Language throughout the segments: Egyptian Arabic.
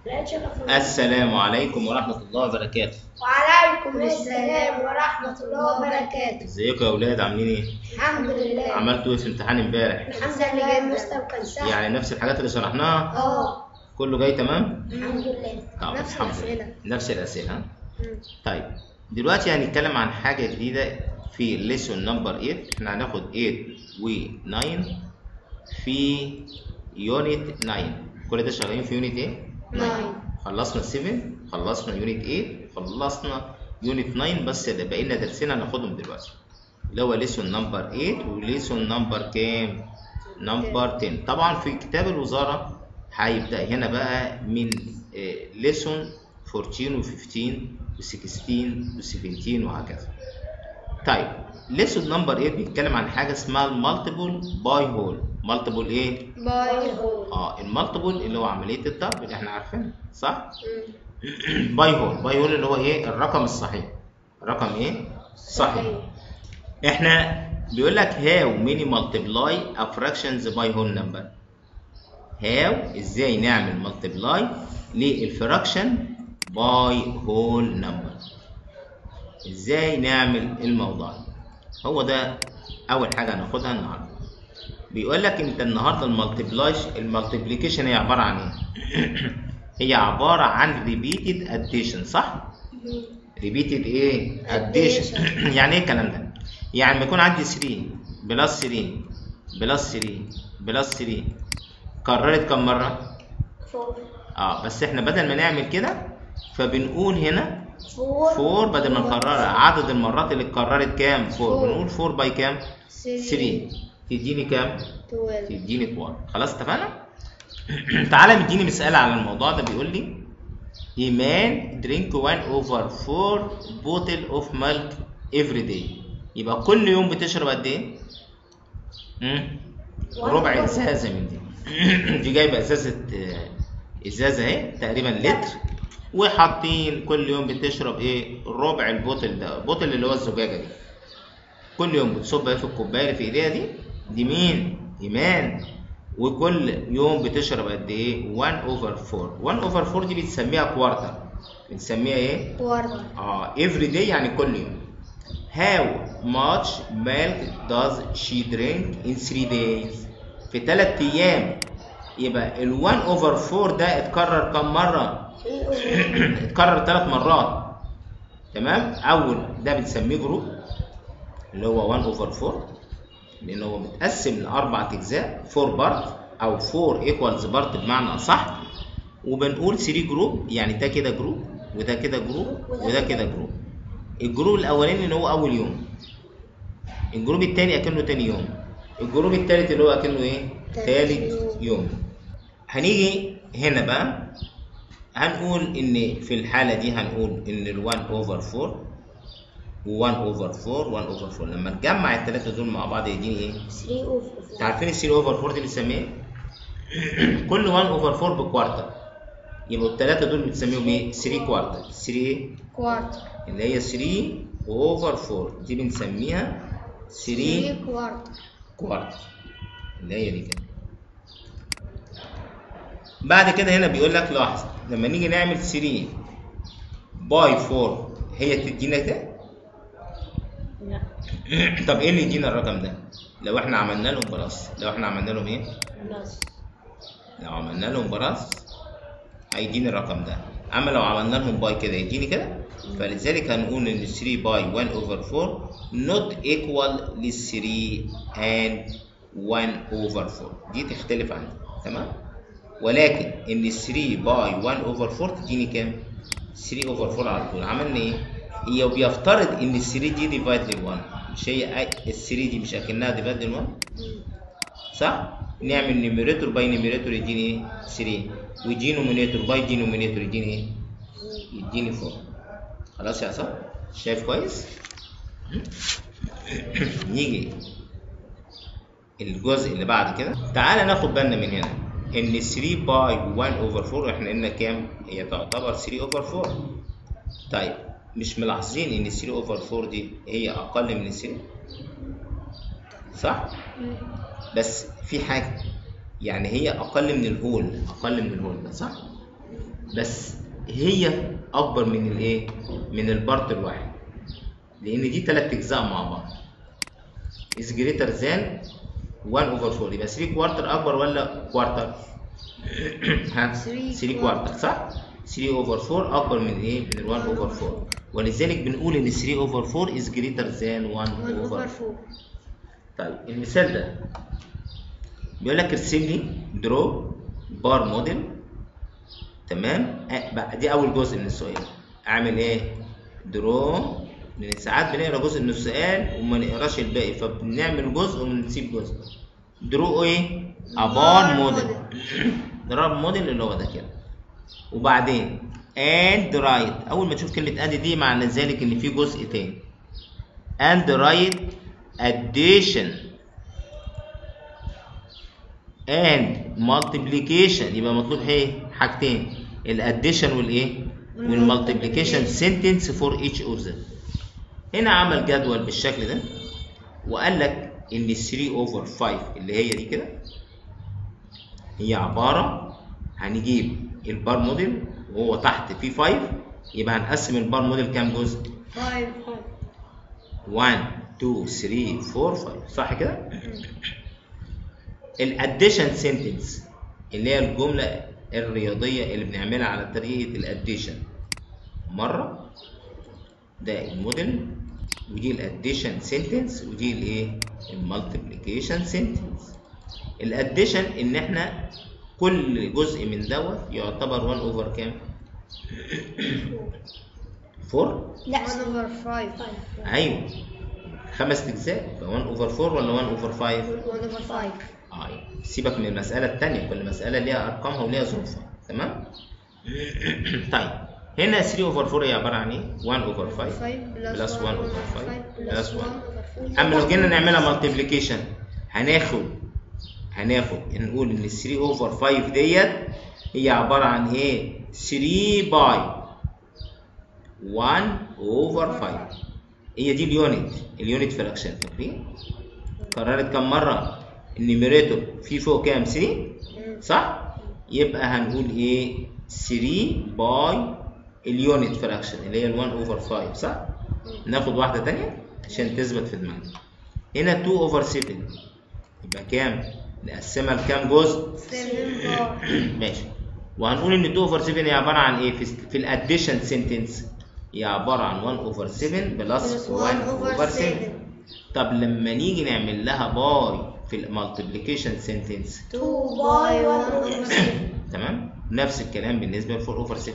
لا شرف السلام عليكم ورحمة الله وبركاته وعليكم السلام ورحمة الله وبركاته ازيكم يا اولاد عاملين ايه الحمد لله عملتوا ايه في امتحان امبارح الحمد لله المستر كان سهل يعني نفس الحاجات اللي شرحناها اه كله جاي تمام الحمد لله طب نفس الحمد الأسئلة لله. نفس الاسئله ها؟ مم. طيب دلوقتي هنتكلم عن حاجه جديده في ليسون نمبر 8 احنا هناخد 8 و 9 في يونت 9 كل ده شغالين في يونت ايه ناين خلصنا 7 خلصنا يونت 8 خلصنا يونت 9 بس اللي باقي لنا درسين هناخدهم دلوقتي اللي هو ليسون نمبر 8 وليسون نمبر كام نمبر 10 طبعا في كتاب الوزاره هيبدا هنا بقى من ليسون 14 و15 و16 و17 وهكذا طيب ليسون نمبر 8 بيتكلم عن حاجه اسمها المالتيبل باي هول مالتيبل ايه باي هول اه المالتيبل اللي هو عمليه الضرب اللي احنا عارفينها صح مم. باي هول باي هول اللي هو ايه الرقم الصحيح الرقم ايه صحيح احنا بيقول لك هاو ميني مالتيبلاي ا fractions باي هول نمبر هاو ازاي نعمل مالتيبلاي للفراكشن باي هول نمبر ازاي نعمل الموضوع ده هو ده اول حاجه هناخدها النهارده بيقول لك انت النهارده المالتيبلاش المالتيبليكيشن هي عباره عن ايه هي عباره عن ريبيتد اديشن صح مم. ريبيتد ايه اديشن يعني ايه الكلام ده يعني لما يكون عندي 3 بلس 3 بلس 3 بلس 3 كررت كم مره فور اه بس احنا بدل ما نعمل كده فبنقول هنا فور 4 بدل ما نكررها عدد المرات اللي اتكررت كام 4 Four. بنقول 4 باي كام 3 3 تديني كام 12 تديني 12 خلاص اتفقنا تعالى مديني مسألة على الموضوع ده بيقول لي A man drink 1 over 4 bottle of milk every day يبقى كل يوم بتشرب قد ايه؟ مم؟ ربع ازازة من دي دي جايبة ازازة آه، ازازة اهي تقريبا لتر وحاطين كل يوم بتشرب ايه؟ ربع البوتل ده البوتل اللي هو الزجاجة دي كل يوم بتصب ايه في الكوبايه اللي في ايديها دي دي مين ايمان وكل يوم بتشرب قد ايه 1 اوفر 4 1 اوفر 4 دي بنسميها كوارتر بنسميها ايه كوارتر اه every day يعني كل يوم how much milk does she drink in 3 days في 3 ايام يبقى ال 1 اوفر 4 ده اتكرر كم مره اتكرر ثلاث مرات تمام اول ده بنسميه جروب اللي هو 1 اوفر 4 لان هو متقسم لاربع اجزاء 4 بارت او 4 ايكوالز بارت بمعنى اصح وبنقول 3 جروب يعني ده كده جروب وده كده جروب وده كده جروب الجروب الاولاني اللي هو اول يوم الجروب الثاني اكنه تاني يوم الجروب الثالث اللي هو اكنه ايه تالت ثالث يوم هنيجي هنا بقى هنقول ان في الحاله دي هنقول ان ال 1 اوفر 4 و1 اوفر 4 1 اوفر 4 لما نجمع الثلاثه دول مع بعض يديني ايه 3 اوفر انتوا عارفين ال 3 اوفر 4 دي بنسميها ايه كل 1 اوفر 4 بكوارتر يبقوا الثلاثه دول بنسميهم ايه 3 كوارتر 3 ايه كوارتر اللي هي 3 اوفر 4 دي بنسميها 3 3 كوارتر كوارتر اللي هي دي كده بعد كده هنا بيقول لك لاحظ لما نيجي نعمل 3 باي 4 هي تدينا ده لا طب ايه اللي يدينا الرقم ده لو احنا عملنا لهم بلس لو احنا عملنا لهم ايه بلس لو عملنا لهم بلس هيديني الرقم ده اما لو عملنا لهم باي كده يديني كده فلذلك هنقول ان 3 باي 1 اوفر 4 not equal لل 3 and 1 اوفر 4 دي تختلف عندي تمام ولكن ان 3 باي 1 اوفر 4 تديني كام 3 اوفر 4 على طول عملنا ايه هي بيفترض ان ال 3 دي ديفايد لل 1 مش هي ال 3 دي مش اكنها ديفايد لل 1 صح نعمل نيميريتور باي نيميريتور يديني ايه 3 ودي نومينيتور باي دي نومينيتور يديني ايه يديني 4 خلاص يا عصام شايف كويس نيجي الجزء اللي بعد كده تعالى ناخد بالنا من هنا ان 3 باي 1 اوفر 4 احنا قلنا كام هي تعتبر 3 اوفر 4 طيب مش ملاحظين ان 3 اوفر 4 دي هي اقل من 3 صح بس في حاجه يعني هي اقل من الهول اقل من الهول ده صح بس هي اكبر من الايه من البارت الواحد لان دي ثلاث اجزاء مع بعض is greater than 1 over 4 يبقى 3 كوارتر اكبر ولا كوارتر ها 3 3 كوارتر صح 3 اوفر 4 اكبر من ايه من ال 1 اوفر 4 ولذلك بنقول ان 3 اوفر 4 is greater than 1 1 اوفر over 4 طيب المثال ده بيقول لك ارسم لي درو بار موديل تمام أ- بقى دي اول جزء من السؤال اعمل ايه درو لان ساعات بنقرا جزء من السؤال وما نقراش الباقي فبنعمل جزء ونسيب جزء درو ايه ابار موديل دراب موديل اللي هو ده كده وبعدين and right اول ما تشوف كلمه and دي معنى ذلك ان في جزء تاني and right addition and multiplication يبقى مطلوب ايه حاجتين الاديشن والايه والمالتيبليكيشن سنتنس فور each of them هنا عمل جدول بالشكل ده وقال لك ان 3 اوفر 5 اللي هي دي كده هي عباره هنجيب البار موديل وهو تحت فيه 5 يبقى هنقسم البار موديل كام جزء 5 1 2 3 4 5 صح كده الاديشن سنتنس اللي هي الجمله الرياضيه اللي بنعملها على طريقه الاديشن مره ده الموديل ودي الاديشن سنتنس ودي الايه المالتيبليكيشن سنتنس الاديشن ان احنا كل جزء من دوت يعتبر 1 اوفر كام 4 لا 1 over 5 ايوه خمس اجزاء يبقى 1 اوفر 4 ولا 1 اوفر 5 1 over 5 اه سيبك من المسألة التانية كل مسألة ليها أرقامها وليها ظروفها تمام؟ طيب هنا 3 اوفر 4 هي عبارة عن ايه؟ 1 اوفر 5 5 بلس 1 اوفر 5 بلس 1 1 أما لو جينا نعملها مالتيبليكيشن هناخد هناخد نقول إن 3 اوفر 5 ديت هي عبارة عن ايه؟ 3 باي 1 اوفر 5 هي دي اليونت اليونت فراكشن فاكرين؟ كررت كم مرة؟ النيميريتور في فوق كام 3 صح؟ يبقى هنقول ايه 3 باي اليونت فراكشن اللي هي ال 1 اوفر 5 صح؟ ناخد واحدة تانية عشان تثبت في دماغنا هنا 2 اوفر 7 يبقى كام؟ نقسمها لكام جزء؟ 7 bar ماشي وهنقول ان 2 اوفر 7 هي عبارة عن ايه؟ في, في الاديشن سنتنس هي عبارة عن 1 اوفر 7 بلس 1 اوفر 7 طب لما نيجي نعمل لها باي في المالتيبليكيشن سنتنس 2 باي 1 over 7 تمام نفس الكلام بالنسبه ل 4 اوفر 6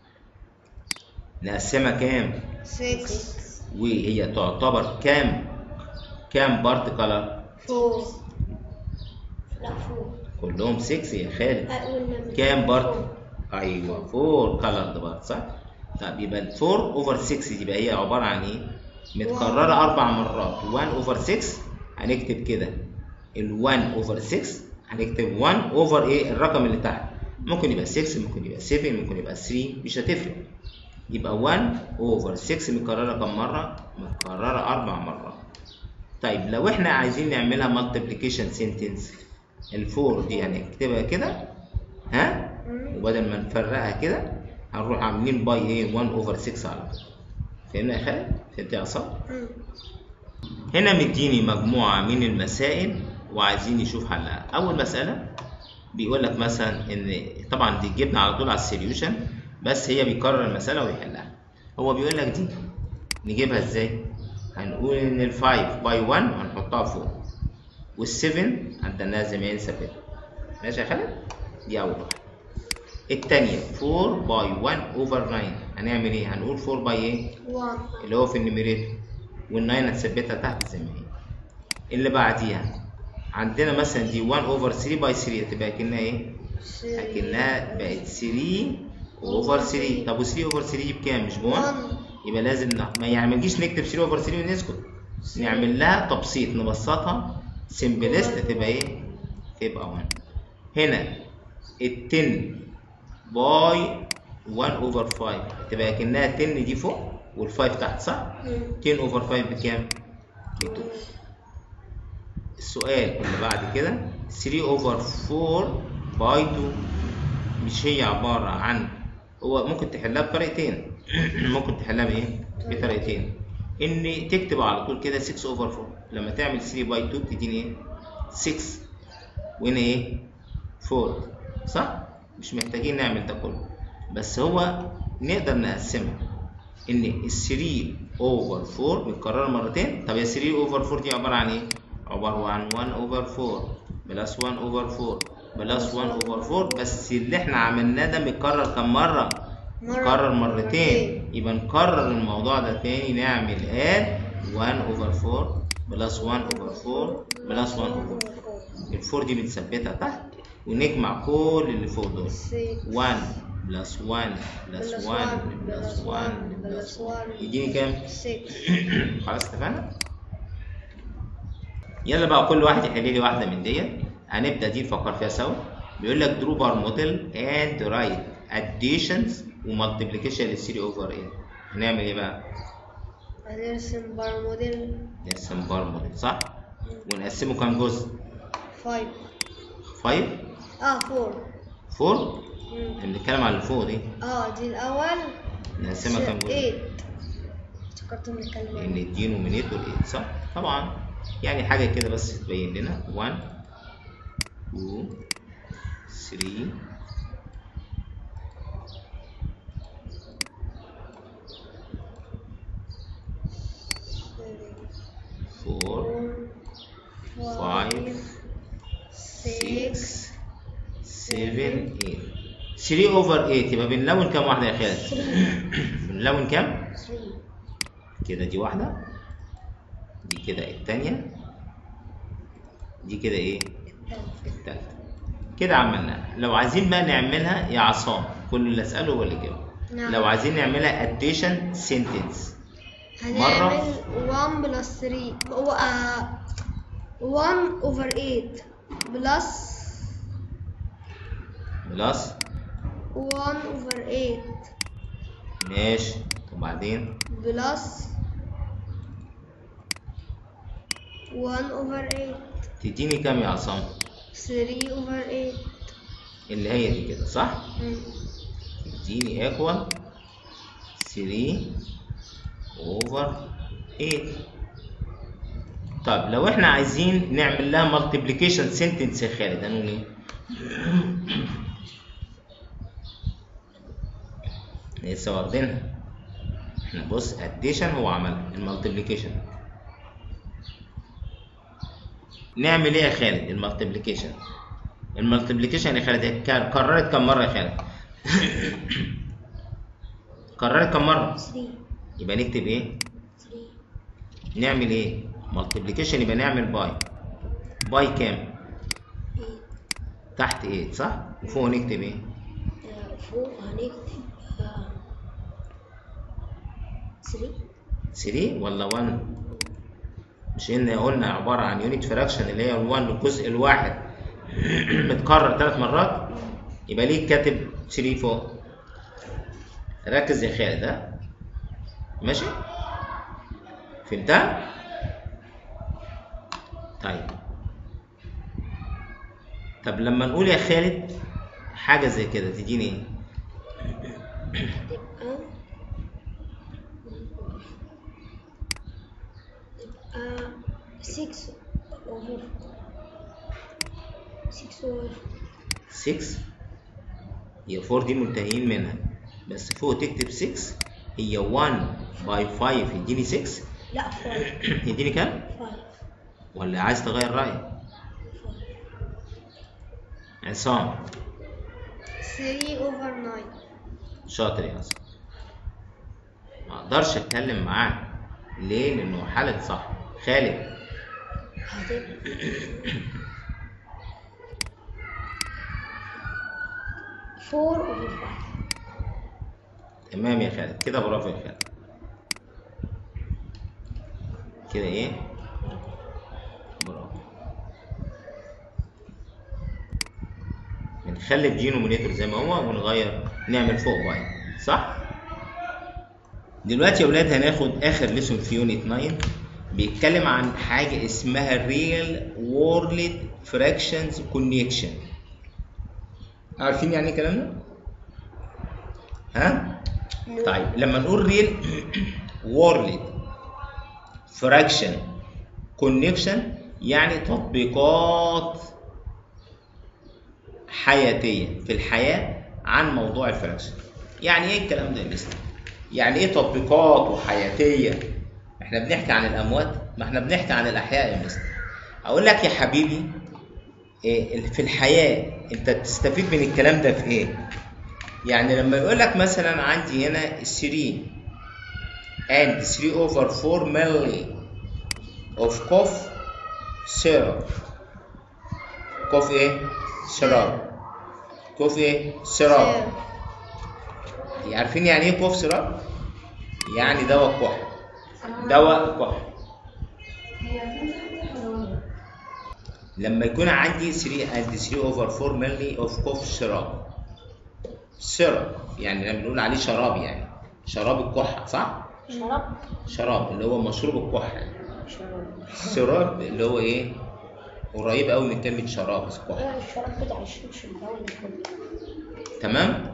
نقسمها كام 6 وهي تعتبر كام كام بارت كلر 4 لا 4 كلهم 6 يا خالد قلنا كام بارت ايوه 4 كلر بارت صح طب يبقى ال 4 اوفر 6 يبقى هي عباره عن ايه متكرره اربع مرات 1 اوفر 6 هنكتب كده ال 1 اوفر 6 هنكتب 1 اوفر ايه الرقم اللي تحت ممكن يبقى 6 ممكن يبقى 7 ممكن يبقى 3 مش هتفرق يبقى 1 اوفر 6 متكرره كم مره متكرره اربع مرات طيب لو احنا عايزين نعملها مالتيبليكيشن سنتنس ال 4 دي هنكتبها كده ها وبدل ما نفرقها كده هنروح عاملين باي ايه 1 اوفر 6 على طول فهمنا يا خالد؟ فهمت يا عصام؟ هنا مديني مجموعة من المسائل وعايزين نشوف حلها أول مسألة بيقول لك مثلا إن طبعا دي جبنا على طول على السوليوشن بس هي بيكرر المسألة ويحلها هو بيقول لك دي نجيبها إزاي؟ هنقول إن ال 5 باي 1 هنحطها فوق وال 7 عندنا زي ما هي نثبتها ماشي يا خالد؟ دي أول واحدة التانية 4 باي 1 اوفر 9 هنعمل ايه؟ هنقول 4 باي ايه؟ 1 اللي هو في النيميريتور وال9 هتثبتها تحت زي ما هي اللي بعديها عندنا مثلا دي 1 اوفر 3 باي 3 هتبقى كأنها ايه؟ اكنها بقت 3 اوفر 3 طب و3 اوفر 3 دي بكام؟ مش ب 1 يبقى لازم نح- ما يعني ما نجيش نكتب 3 اوفر 3 ونسكت نعمل لها تبسيط نبسطها سمبلست تبقى ايه؟ تبقى 1 هنا ال 10 باي 1 اوفر 5 تبقى كأنها 10 دي فوق وال5 تحت صح؟ 10 اوفر 5 بكام؟ ب 2 السؤال اللي بعد كده 3 اوفر 4 باي 2 مش هي عبارة عن هو ممكن تحلها بطريقتين ممكن تحلها بايه بطريقتين ان تكتب على طول كده 6 اوفر 4 لما تعمل 3 باي 2 بتديني ايه 6 وهنا ايه 4 صح مش محتاجين نعمل ده كله بس هو نقدر نقسمها ان ال 3 اوفر 4 بتكرر مرتين طب يا 3 اوفر 4 دي عباره عن ايه عباره عن 1 اوفر 4 بلس 1 اوفر 4 بلس 1 اوفر 4 بس اللي احنا عملناه ده متكرر كم مره مرة. مكرر مرتين مرتين. يبقى نكرر الموضوع ده تاني نعمل اد 1 اوفر 4 بلس 1 اوفر 4 بلس 1 اوفر 4 الفور دي بنثبتها تحت ونجمع كل اللي فوق دول 1 بلس 1 بلس 1 بلس 1 بلس 1 يديني كام؟ 6 خلاص اتفقنا؟ يلا بقى كل واحد يحل لي واحده من ديت هنبدا دي نفكر فيها سوا بيقول لك درو بار موديل اند رايت اديشنز ومالتيبليكيشن لل 3 اوفر ايه هنعمل ايه بقى؟ هنرسم بار موديل نرسم بار موديل صح؟ ونقسمه كام جزء؟ 5 5 اه 4 4 مم. احنا بنتكلم على اللي فوق دي اه دي الاول نقسمها كام جزء؟ 8 افتكرت بنتكلم لان عنه. الدينومينيتور 8 صح؟ طبعا يعني حاجه كده بس تبين لنا 1 2 3 4 5 6 6 7 8 3 اوفر 8 يبقى بنلون كام واحده يا خالد؟ 3 بنلون كام؟ 3 كده دي واحده دي كده الثانيه دي كده ايه؟ التالتة كده عملناها لو عايزين بقى نعملها يا عصام كل اللي اساله هو اللي يجاوب نعم. لو عايزين نعملها addition sentence هنعمل 1 بلس 3 هو آه 1 اوفر 8 بلس بلس 1 اوفر 8 ماشي وبعدين بلس 1 اوفر 8 تديني كام يا عصام 3 اوفر 8 اللي هي دي كده صح مم. تديني ايكوال 3 اوفر 8 طب لو احنا عايزين نعمل لها مالتيبليكيشن سنتنس يا خالد هنقول ايه لسه واخدينها احنا بص اديشن هو عملها المالتيبليكيشن نعمل ايه يا خالد المالتيبليكيشن المالتيبليكيشن يا خالد هي كان- كررت كم مره يا خالد كررت كم مره 3 يبقى نكتب ايه 3 نعمل ايه مالتيبليكيشن يبقى نعمل باي باي كام 8 تحت 8 صح وفوق نكتب ايه آه، فوق هنكتب آه، 3 3 ولا 1 مش ان قلنا عباره عن يونت فراكشن اللي هي ال1 الجزء الواحد متكرر ثلاث مرات يبقى ليه كاتب 3 فوق ركز يا خالد ها ماشي فهمتها طيب طب لما نقول يا خالد حاجه زي كده تديني ايه تبقى تبقى 6 اوفر 6 اوفر 6 هي 4 دي منتهيين منها بس فوق تكتب 6 هي 1 باي 5 يديني 6 لا 5 يديني كام 5 ولا عايز تغير رأيك عصام 3 اوفر 9 شاطر يا عصام ما اقدرش اتكلم معاك ليه لانه حالة صح خالد هتبقى 4 اوفر 5 تمام يا خالد كده برافو يا خالد كده ايه برافو بنخلي الدينومينيتور زي ما هو ونغير نعمل فوق باي صح دلوقتي يا ولاد هناخد اخر ليسون في يونت 9 بيتكلم عن حاجه اسمها ريل وورلد فراكشنز كونكشن عارفين يعني ايه الكلام ده ها No. طيب لما نقول ريل وورلد فراكشن كونكشن يعني تطبيقات حياتيه في الحياه عن موضوع الفراكشن يعني ايه الكلام ده يا مستر يعني ايه تطبيقات وحياتيه احنا بنحكي عن الاموات ما احنا بنحكي عن الاحياء يا مستر اقول لك يا حبيبي إيه في الحياه انت تستفيد من الكلام ده في ايه يعني لما يقول لك مثلا عندي هنا 3 and 3 over 4 milli of cough syrup cough ايه؟ شراب cough ايه؟ شراب عارفين يعني ايه cough syrup؟ يعني دواء كحة دواء كحة لما يكون عندي 3 and 3 over 4 milli of cough syrup syrup يعني لما بنقول عليه شراب يعني شراب الكحة صح؟ شرب شراب اللي هو مشروب الكحة يعني. شرب الشراب اللي هو ايه قريب قوي من كلمة شراب بس كحة لا الشرب بتاع الشمشم ده ولا كله تمام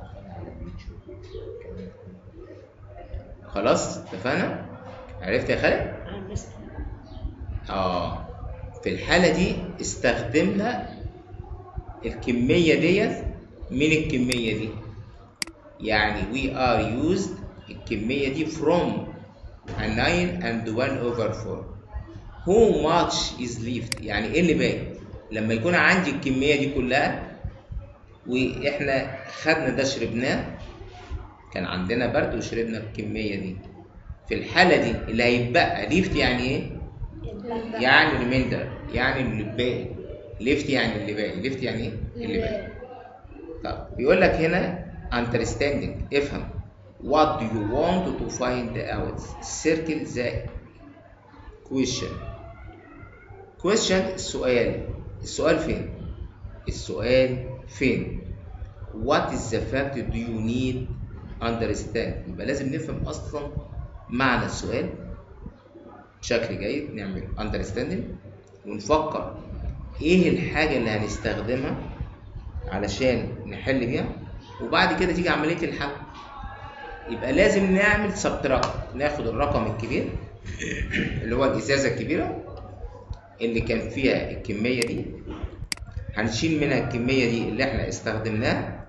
خلاص اتفقنا عرفت يا خالد انا بس اه في الحالة دي استخدمنا الكمية ديت من الكمية دي يعني we are used الكمية دي from a 9 and 1 over 4 how much is left يعني ايه اللي باقي لما يكون عندي الكمية دي كلها واحنا خدنا ده شربناه كان عندنا برد وشربنا الكمية دي في الحالة دي اللي هيتبقى ليفت يعني ايه؟ يعني ريميندر يعني اللي باقي ليفت يعني اللي باقي ليفت يعني ايه؟ اللي باقي طب بيقول لك هنا understanding افهم what do you want to find out circle the question question السؤال السؤال فين السؤال فين what is the fact do you need understand يبقى لازم نفهم اصلا معنى السؤال بشكل جيد نعمل understanding ونفكر ايه الحاجة اللي هنستخدمها علشان نحل بيها وبعد كده تيجي عملية الحل يبقى لازم نعمل سبتراكت ناخد الرقم الكبير اللي هو الإزازة الكبيرة اللي كان فيها الكمية دي هنشيل منها الكمية دي اللي احنا استخدمناها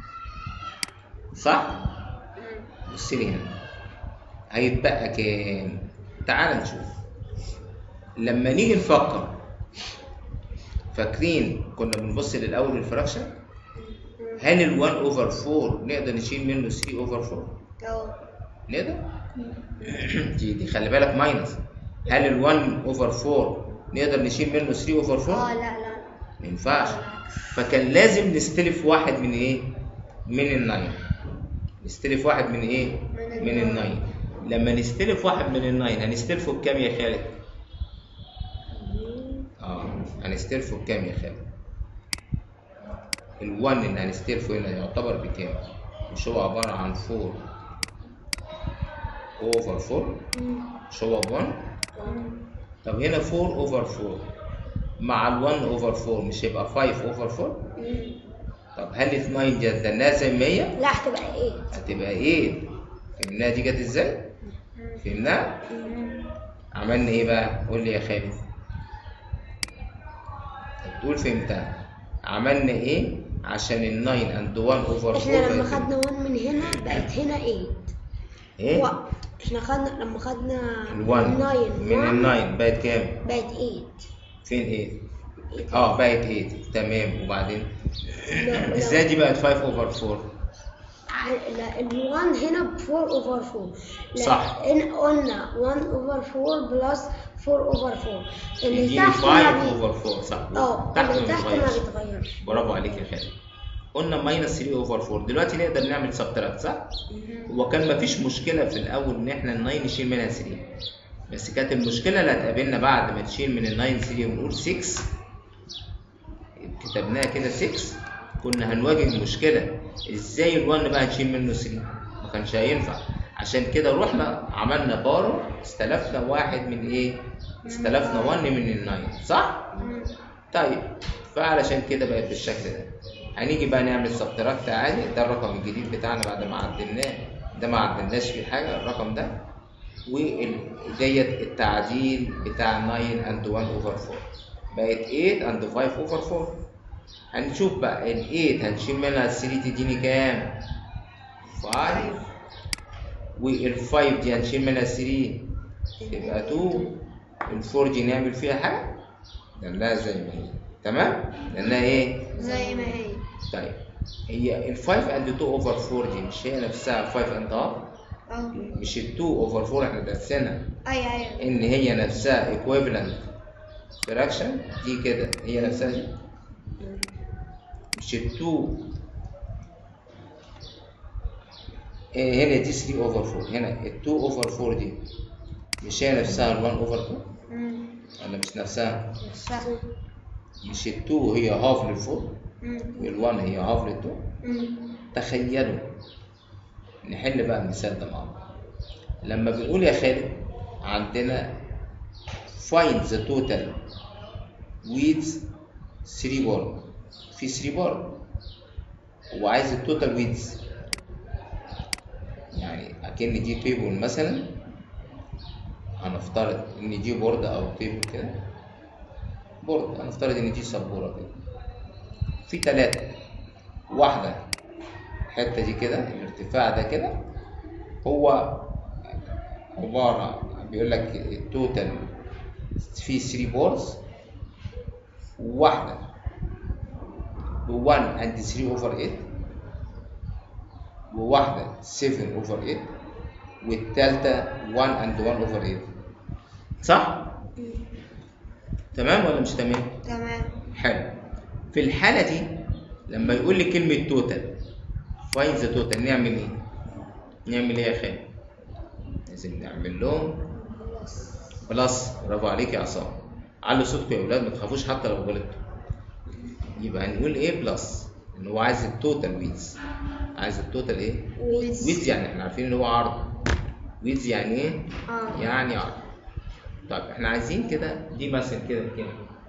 صح؟ بص لي هنا هيتبقى كام؟ تعال نشوف لما نيجي نفكر فاكرين كنا بنبص للاول الفراكشن هل ال 1 اوفر 4 نقدر نشيل منه 3 اوفر 4 اه نقدر دي دي خلي بالك ماينس هل ال 1 اوفر 4 نقدر نشيل منه 3 اوفر 4 اه لا لا ما ينفعش فكان لازم نستلف واحد من ايه من الناين نستلف واحد من ايه من من الناين لما نستلف واحد من الناين هنستلفه بكام يا خالد اه هنستلفه بكام يا خالد ال1 اللي هنستلفه هنا يعتبر بكام مش هو عبارة عن 4 اوفر 4 مش هو 1 طب هنا 4 اوفر 4 مع ال 1 اوفر 4 مش هيبقى 5 اوفر 4 طب هل ال 9 دي اديناها زي ما هي لا هتبقى ايه هتبقى ايه فهمناها دي جت ازاي فهمناها عملنا ايه بقى قول لي يا خالد تقول فهمتها عملنا ايه عشان ال 9 اند 1 اوفر 4 احنا لما بقت خدنا 1 من هنا بقت هنا 8 ايه و- احنا خدنا لما خدنا ال 1 9 من ال 9 بقت كام بقت 8 فين ايه اه بقت 8 تمام وبعدين لو- ازاي دي بقت 5 اوفر 4 ع- لا ال 1 هنا ب 4 اوفر 4 لا، صح. ان قلنا 1 اوفر 4 بلس 4 اوفر 4 اللي يديني تحت 5 ما بي... اوفر 4 صح اه تحت اللي ما تحت ما بيتغيرش بيتغيرش برافو عليك يا خالد قلنا ماينس 3 اوفر 4 دلوقتي نقدر نعمل سبتراكت صح؟ هو كان مفيش مشكله في الاول ان احنا ال 9 نشيل منها 3 بس كانت المشكله اللي هتقابلنا بعد ما تشيل من ال 9 3 ونقول 6 كتبناها كده 6 كنا هنواجه المشكله ازاي ال 1 بقى نشيل منه 3 ما كانش هينفع عشان كده رحنا عملنا بارو استلفنا واحد من ايه؟ استلفنا 1 من ال 9 صح؟ طيب فعلشان كده بقت بالشكل ده هنيجي بقى نعمل سبتراكت عادي ده الرقم الجديد بتاعنا بعد ما عدلناه ده ما عدلناش فيه حاجه الرقم ده وديت التعديل بتاع 9 اند 1 اوفر 4 بقت 8 اند 5 اوفر 4 هنشوف بقى ال 8 هنشيل منها ال 3 تديني كام 5 وال 5 دي هنشيل منها 3 تبقى 2 ال 4 دي نعمل فيها حاجه لانها زي ما هي تمام لانها ايه زي ما هي طيب هي ال 5 اند 2 اوفر 4 دي مش هي نفسها 5 اند هاف اه مش ال 2 اوفر 4 احنا درسناها ايوه ايوه ان هي نفسها ايكويفالنت فراكشن دي كده هي نفسها دي مش ال 2 إيه هنا دي 3 اوفر 4 هنا ال 2 اوفر 4 دي مش هي نفسها ال 1 اوفر 2 مم. ولا مش نفسها صح مش ال 2 هي هاف لل 4 مم. وال 1 هي هاف لل 2 مم. تخيلوا نحل بقى المثال ده مع بعض لما بنقول يا خالد عندنا find the total with 3 بار في 3 بار وعايز التوتال ويدز يعني اكن دي تيبل مثلا هنفترض ان دي بورد او تيبل كده بورد هنفترض ان دي سبوره كده في ثلاثة واحدة الحتة دي كده الارتفاع ده كده هو عبارة بيقول لك التوتال فيه 3 بورز واحدة ب 1 and 3 اوفر 8 وواحدة 7 اوفر 8 والتالتة 1 and 1 اوفر 8 صح؟ تمام ولا مش تمام؟ تمام حلو في الحالة دي لما يقول لي كلمة توتال فاين ذا توتال نعمل ايه؟ نعمل ايه يا خالد؟ لازم نعمل لهم بلس برافو عليك يا عصام علوا صوتكم يا اولاد ما تخافوش حتى لو غلطتوا يبقى هنقول ايه بلس ان هو عايز التوتال ويدز عايز التوتال ايه؟ ويدز ويدز يعني احنا عارفين ان هو عرض ويدز يعني ايه؟ اه يعني عرض طيب احنا عايزين كده دي مثلا كده كده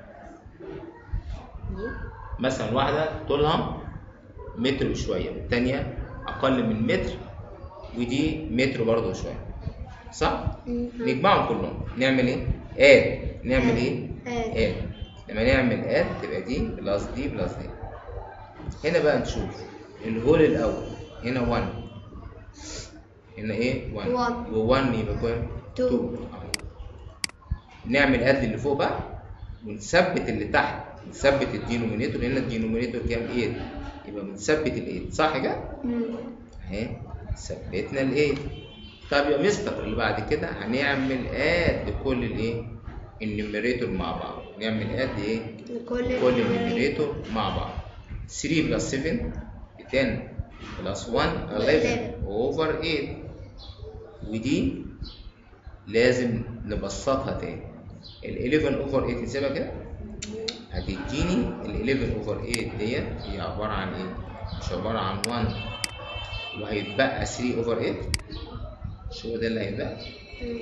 مثلا واحدة طولها متر وشوية والتانية أقل من متر ودي متر برضه وشوية صح؟ مم. نجمعهم كلهم نعمل ايه؟ آد نعمل ايه؟ آد. آد لما نعمل آد تبقى دي بلس دي بلس دي هنا بقى نشوف الهول الأول هنا 1 هنا ايه؟ 1 One. و1 يبقى كام؟ Two. 2 نعمل اد اللي فوق بقى ونثبت اللي تحت نثبت الدينومينيتور هنا الدينومينيتور كام 8 يبقى بنثبت ال 8 صح كده؟ مم. اهي ثبتنا ال 8 طب يا مستر اللي بعد كده هنعمل اد لكل الايه؟ النيميريتور مع بعض نعمل اد ايه؟ لكل كل النيميريتور مع بعض 3 بلس 7 10 بلس 1 11 اوفر 8 ودي لازم نبسطها تاني ال 11 اوفر 8 نسيبها كده هتديني ال 11 اوفر 8 ديت هي عباره عن ايه؟ مش عباره عن 1 وهيتبقى 3 اوفر 8 مش هو ده اللي هيتبقى مم.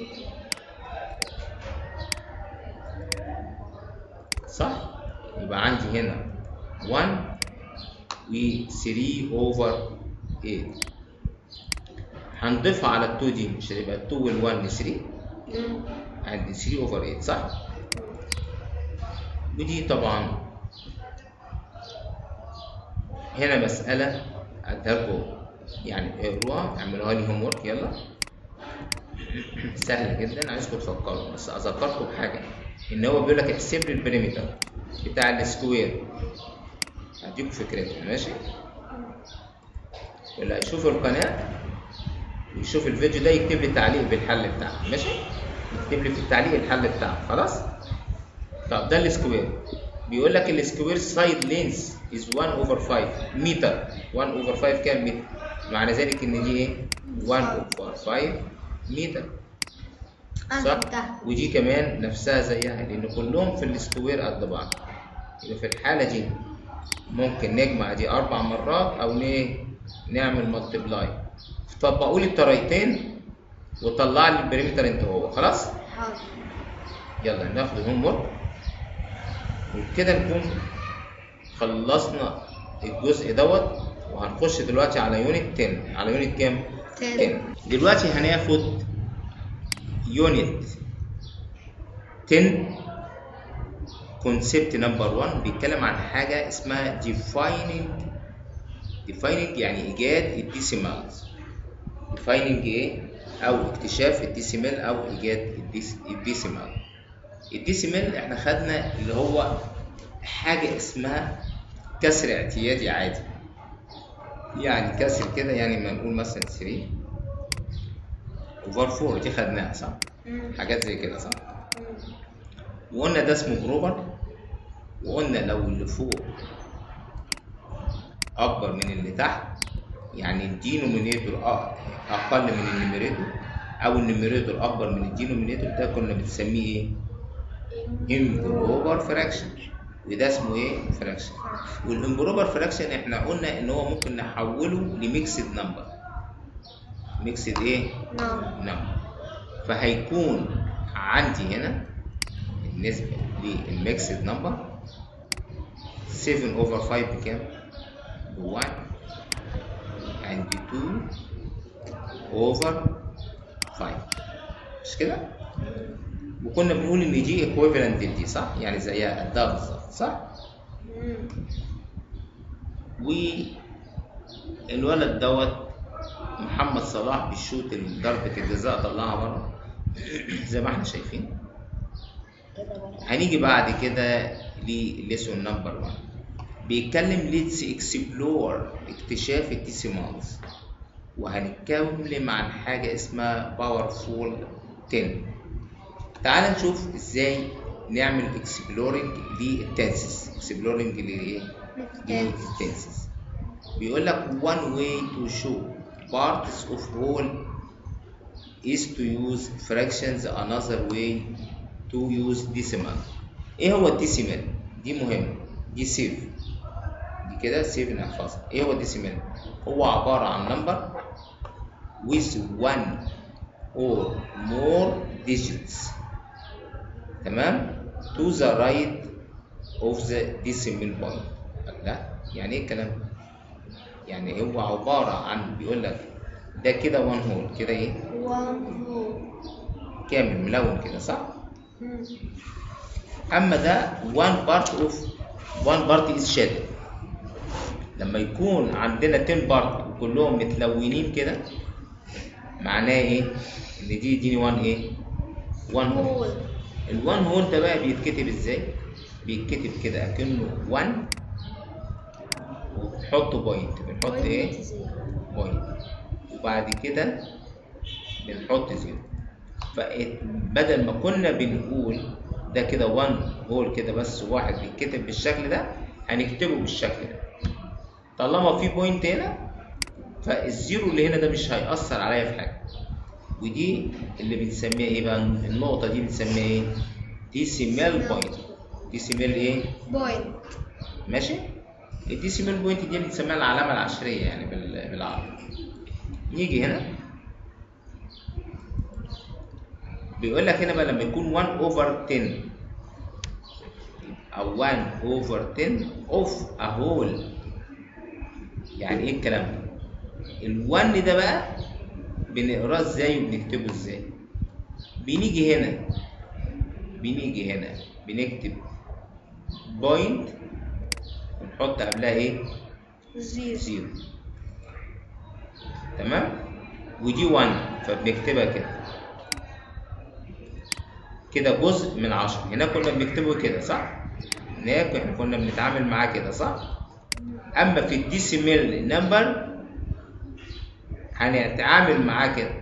صح؟ يبقى عندي هنا 1 و 3 اوفر 8 هنضيفها على ال 2 دي مش هتبقى 2 وال 1 3 مم. عندي 3 اوفر 8 صح؟ ودي طبعا هنا مسألة أديها لكم يعني اقروها اعملوها لي هوم ورك يلا سهلة جدا عايزكم تفكروا بس أذكركم بحاجة إن هو بيقول لك احسب لي البريمتر بتاع السكوير هديكم فكرتها ماشي واللي هيشوف القناة ويشوف الفيديو ده يكتب لي تعليق بالحل بتاعه ماشي يكتب لي في التعليق الحل بتاعه خلاص طب ده السكوير بيقول لك السكوير سايد لينز از 1 اوفر 5 متر 1 اوفر 5 كام متر معنى ذلك ان دي ايه 1 اوفر 5 متر أنا صح جبتها ودي كمان نفسها زيها لان كلهم في السكوير قد بعض يبقى في الحاله دي ممكن نجمع دي اربع مرات او ايه نعمل ملتبلاي طبقوا لي الطريقتين وطلع لي البريمتر انت هو خلاص حاضر يلا ناخد الهوم ورك وبكده نكون خلصنا الجزء دوت وهنخش دلوقتي على يونت 10 على يونت كام 10 دلوقتي هناخد يونت 10 كونسبت نمبر 1 بيتكلم عن حاجه اسمها defining defining يعني ايجاد الديسيمالز defining ايه او اكتشاف الديسيمال او ايجاد الديس- الديسيمال الديسيمال احنا خدنا اللي هو حاجه اسمها كسر اعتيادي عادي يعني كسر كده يعني ما نقول مثلا 3 اوفر 4 دي خدناها صح مم. حاجات زي كده صح مم. وقلنا ده اسمه جروبر وقلنا لو اللي فوق اكبر من اللي تحت يعني الدينومينيتور أ- اقل من النيميريتور او النيميريتور اكبر من الدينومينيتور ده كنا بنسميه ايه امبروبر فراكشن وده اسمه ايه فراكشن والامبروبر فراكشن احنا قلنا ان هو ممكن نحوله لميكسد نمبر ميكسد ايه نعم نمبر فهيكون عندي هنا بالنسبة للميكسد نمبر 7 اوفر 5 بكام؟ ب 1 and 2 اوفر 5 مش كده؟ وكنا بنقول ان دي equivalent لدي صح؟ يعني زيها قدها بالظبط صح؟ مم. والولد دوت محمد صلاح بيشوط ضربة الجزاء طلعها بره زي ما احنا شايفين كده بقى. هنيجي بعد كده لليسون نمبر 1 بيتكلم ليتس اكسبلور اكتشاف الديسيمالز وهنتكلم عن حاجة اسمها باورفول 10 تعال نشوف ازاي نعمل اكسبلورنج للتنسز اكسبلورنج للايه؟ للتنسز بيقول لك one way to show parts of whole is to use fractions another way to use decimal ايه هو الديسيمال دي مهمة دي سيف دي كده سيف نحفظها ايه هو الديسيمال هو عبارة عن number with one or more digits تمام to the right of the decimal point لا يعني ايه الكلام ده؟ يعني هو عبارة عن بيقول لك ده كده one hole كده ايه one hole كامل ملون كده صح مم. اما ده one part of one part is shaded لما يكون عندنا 10 part وكلهم متلونين كده معناه ايه ان دي يديني 1 ايه 1 هول hole ال1 هول ده بقى بيتكتب ازاي بيتكتب كده اكنه 1 وبنحط بوينت بنحط ايه Point zero. بوينت وبعد كده بنحط زيرو فبدل ما كنا بنقول ده كده 1 هول كده بس واحد بيتكتب بالشكل ده هنكتبه بالشكل ده طالما في بوينت هنا فالزيرو اللي هنا ده مش هيأثر عليا في حاجة ودي اللي بنسميها ايه بقى النقطة دي بنسميها ايه ديسيمال بوينت ديسيمال ايه point ماشي الديسيمال بوينت دي بنسميها العلامة العشرية يعني بال- بالعربي نيجي هنا بيقول لك هنا بقى لما يكون 1 اوفر 10 او 1 اوفر 10 اوف ا هول يعني ايه الكلام ده ال1 ده بقى بنقراه ازاي وبنكتبه ازاي بنيجي هنا بنيجي هنا بنكتب بوينت ونحط قبلها ايه zero زيرو تمام ودي 1 فبنكتبها كده كده جزء من 10 هنا كنا بنكتبه كده صح هناك احنا كنا بنتعامل معاه كده صح اما في الديسيمال نمبر هنتعامل معاه كده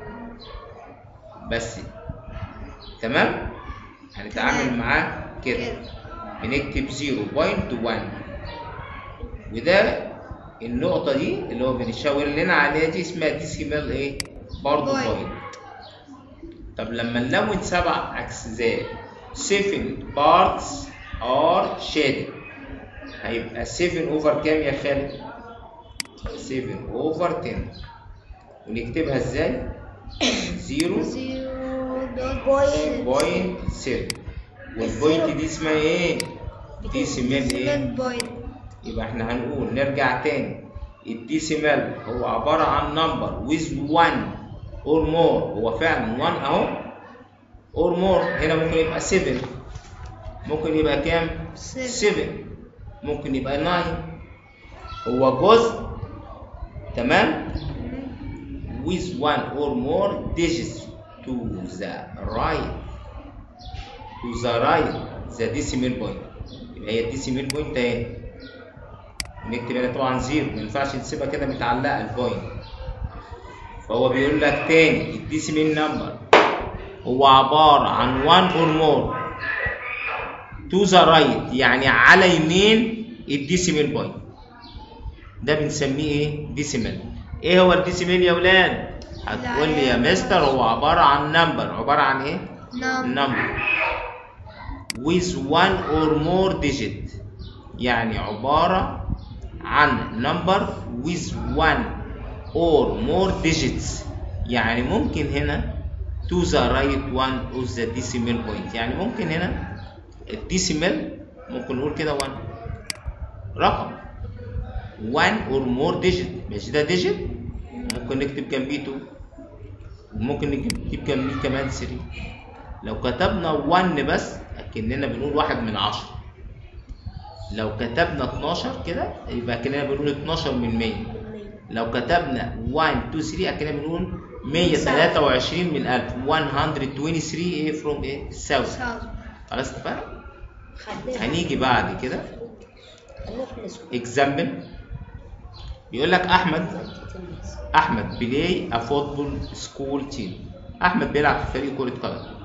بس تمام هنتعامل تمام. معاه كده كده. بنكتب 0.1 وده النقطة دي اللي هو بنشاور لنا عليها دي اسمها ديسيمال ايه؟ برضه Point. بوينت طب لما نلون سبع أجزاء 7 parts are shaded هيبقى 7 over كام يا خالد؟ 7 over 10 ونكتبها ازاي؟ 0 zero dot point بوينت 7 والبوينت دي اسمها ايه؟ ديسيمال ايه؟ point يبقى احنا هنقول نرجع تاني الديسيمال هو عبارة عن نمبر with one or more هو فعلا one اهو or more هنا ممكن يبقى 7 ممكن يبقى كام؟ 7 ممكن يبقى 9 هو جزء تمام with one or more digits to the right to the right the decimal point يبقى هي الديسيمال بوينت اهي نكتب هنا طبعا زيرو ما ينفعش نسيبها كده متعلقه البوينت فهو بيقول لك تاني الديسيمال نمبر هو عباره عن 1 or more to the right يعني على يمين الديسيمال بوينت ده بنسميه ايه ديسيمال ايه هو الديسيمال يا ولاد هتقول لي يا مستر هو عباره عن نمبر عباره عن ايه نعم number with one or more digit يعني عبارة عن number with one or more digits يعني ممكن هنا to the right one of the decimal point يعني ممكن هنا الديسيمال ممكن نقول كده 1 رقم 1 or more digit مش ده digit ممكن نكتب جنبيه 2 وممكن نكتب جنبيه كمان 3 لو كتبنا 1 بس اكننا بنقول واحد من عشرة لو كتبنا 12 كده يبقى كأننا بنقول 12 من 100 لو كتبنا 1 2 3 اكننا بنقول 123 من 1000 123 ايه فروم ايه الساوث خلاص اتفقنا هنيجي بعد كده اكزامبل بيقول لك احمد احمد بلاي ا فوتبول سكول تيم احمد بيلعب في فريق كره قدم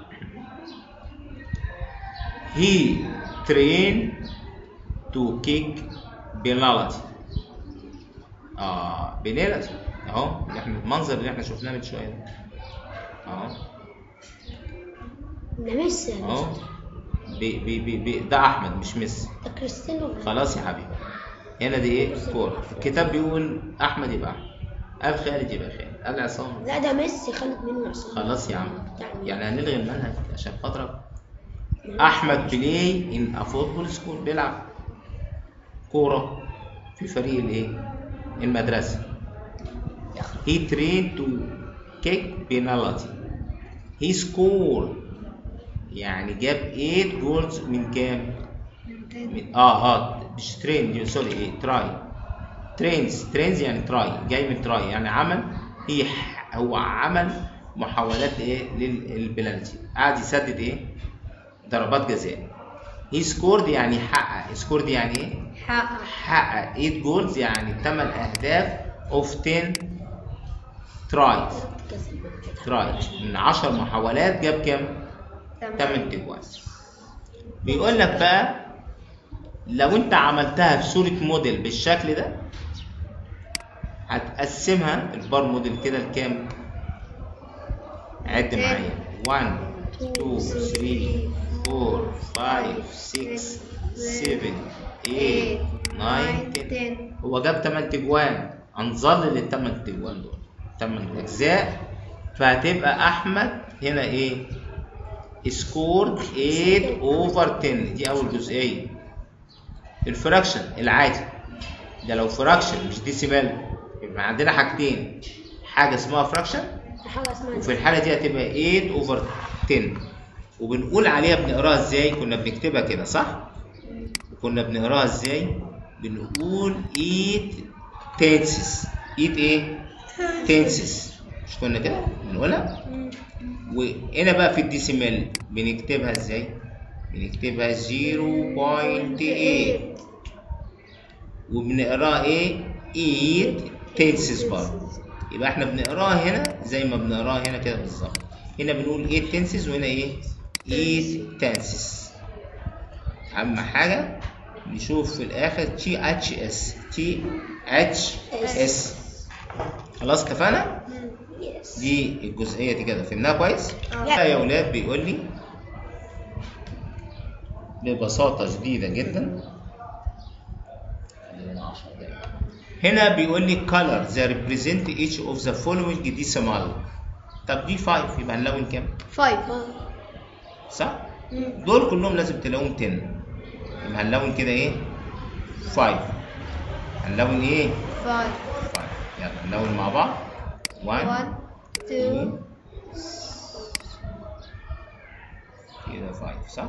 he trained to kick penalty اه penalty اهو اللي احنا المنظر اللي احنا شفناه من شويه ده اهو ده ميسي يا اهو مستر بي بي بي بي ده احمد مش ميسي ده كريستيانو رونالدو. خلاص يا حبيبي هنا دي ايه كوره الكتاب بيقول احمد يبقى احمد قال خالد يبقى خالد قال عصام لا ده ميسي خالد منه عصام خلاص يا عم يعني يعني هنلغي المنهج عشان خاطرك احمد بلاي ان فوتبول سكول بيلعب كوره في فريق الايه المدرسه he trained to kick penalty he scored يعني جاب 8 جولز من كام من اه اه مش ترين سوري ايه تراي ترينز ترينز يعني تراي جاي من تراي يعني عمل هي ح- هو عمل محاولات ايه للبلانتي قعد يسدد ايه ضربات جزاء هي سكورد يعني حقق سكورد يعني ايه حقق حقق 8 جولز يعني 8 اهداف اوف 10 ترايز ترايز من 10 محاولات جاب كام 8 تجوان بيقول لك بقى لو انت عملتها في صورة موديل بالشكل ده هتقسمها البار موديل كده لكام؟ عد معايا 1 2 3 4 5 6 7 8 9 10 هو جاب 8 تجوان هنظلل ال 8 تجوان دول 8 اجزاء فهتبقى احمد هنا ايه؟ سكورد 8 اوفر 10 دي اول جزئيه الفراكشن العادي ده لو فراكشن مش ديسيمال يبقى عندنا حاجتين حاجه اسمها فراكشن حاجه اسمها وفي الحاله دي هتبقى 8 اوفر 10 وبنقول عليها بنقراها ازاي كنا بنكتبها كده صح كنا بنقراها ازاي بنقول 8 تنسز 8 ايه تنسز مش كنا كده بنقولها وهنا بقى في الديسيمال بنكتبها ازاي بنكتبها 0.8 وبنقراها ايه 8 تنسز برضه يبقى احنا بنقراها هنا زي ما بنقراها هنا كده بالظبط هنا بنقول 8 تنسز وهنا ايه 8 تنسز اهم حاجه نشوف في الاخر تي اتش اس تي اتش اس خلاص اتفقنا يس دي الجزئيه دي كده فهمناها كويس آه. لا يا ولاد بيقول لي ببساطه شديده جدا هنا بيقول لي color that represent each of the following decimal طب دي 5 يبقى هنلون كام؟ 5 صح؟ دول كلهم لازم تلاقوهم 10 يبقى هنلون كده ايه؟ 5 هنلون ايه 5 طيب يلا نلون مع بعض 1 1 2 كده 5 صح